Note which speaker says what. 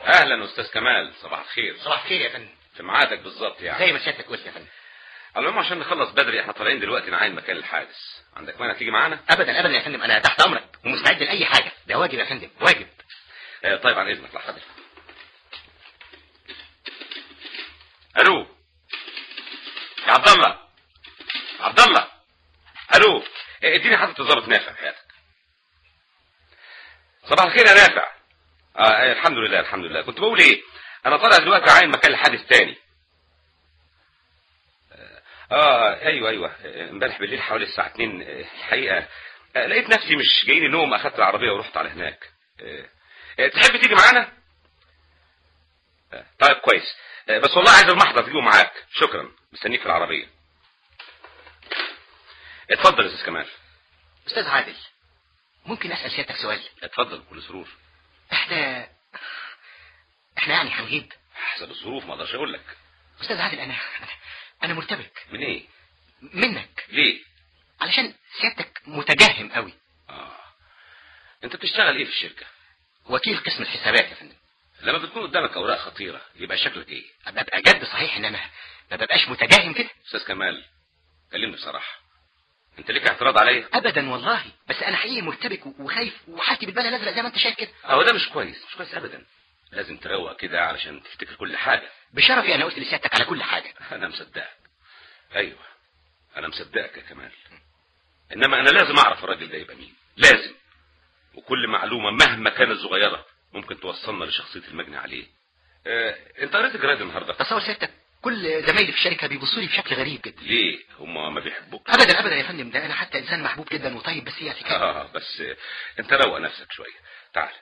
Speaker 1: اهلا استاذ كمال صباح الخير
Speaker 2: صباح الخير يا فندم
Speaker 1: في ميعادك بالظبط يعني
Speaker 2: زي ما سيادتك قلت يا فندم
Speaker 1: على العموم عشان نخلص بدري احنا طالعين دلوقتي نعاين مكان الحادث عندك مانع تيجي معانا
Speaker 2: ابدا ابدا يا فندم انا تحت امرك ومستعد لاي حاجه ده واجب يا فندم واجب
Speaker 1: آه طيب عن اذنك لحظه الو يا عبد الله عبد الله الو آه، اديني حضرتك الظابط نافع حياتك صباح الخير يا نافع آه آه، الحمد لله الحمد لله كنت بقول ايه انا طالع دلوقتي عاين مكان الحادث تاني اه آه، ايوه ايوه آه، امبارح بالليل حوالي الساعه 2 آه، الحقيقه آه، لقيت نفسي مش جايني نوم اخدت العربيه ورحت على هناك آه، آه، تحب تيجي معانا آه، طيب كويس آه، بس والله عايز المحضر تجيبه معاك شكرا مستنيك في العربيه اتفضل يا استاذ كمال
Speaker 2: استاذ عادل ممكن اسال سيادتك سؤال
Speaker 1: اتفضل بكل سرور
Speaker 2: احنا احنا يعني هنغيب
Speaker 1: حسب الظروف ما اقدرش اقول لك
Speaker 2: استاذ عادل انا انا, أنا مرتبك
Speaker 1: من ايه
Speaker 2: منك
Speaker 1: ليه
Speaker 2: علشان سيادتك متجهم قوي
Speaker 1: اه انت بتشتغل ايه في الشركه
Speaker 2: وكيل قسم الحسابات يا فندم
Speaker 1: لما بتكون قدامك اوراق خطيره يبقى شكلك ايه
Speaker 2: ابقى جد صحيح ان انا ما ببقاش متجاهم كده
Speaker 1: استاذ كمال كلمني بصراحه انت ليك اعتراض عليا
Speaker 2: ابدا والله بس انا حقيقي مرتبك وخايف وحالتي بالبال الازرق زي ما انت شايف كده
Speaker 1: هو ده مش كويس مش كويس ابدا لازم تروق كده علشان تفتكر كل حاجه
Speaker 2: بشرفي انا قلت لسيادتك على كل حاجه
Speaker 1: انا مصدقك ايوه انا مصدقك يا كمال انما انا لازم اعرف الراجل ده يبقى مين لازم وكل معلومه مهما كانت صغيره ممكن توصلنا لشخصيه المجني عليه اه انت قريت الجرايد النهارده
Speaker 2: تصور سيادتك كل زمايلي في الشركه بيبصوا لي بشكل غريب جدا
Speaker 1: ليه هم ما بيحبوك
Speaker 2: ابدا ابدا يا فندم ده انا حتى انسان محبوب جدا وطيب بس هي الحكايه
Speaker 1: اه بس انت روق نفسك شويه تعال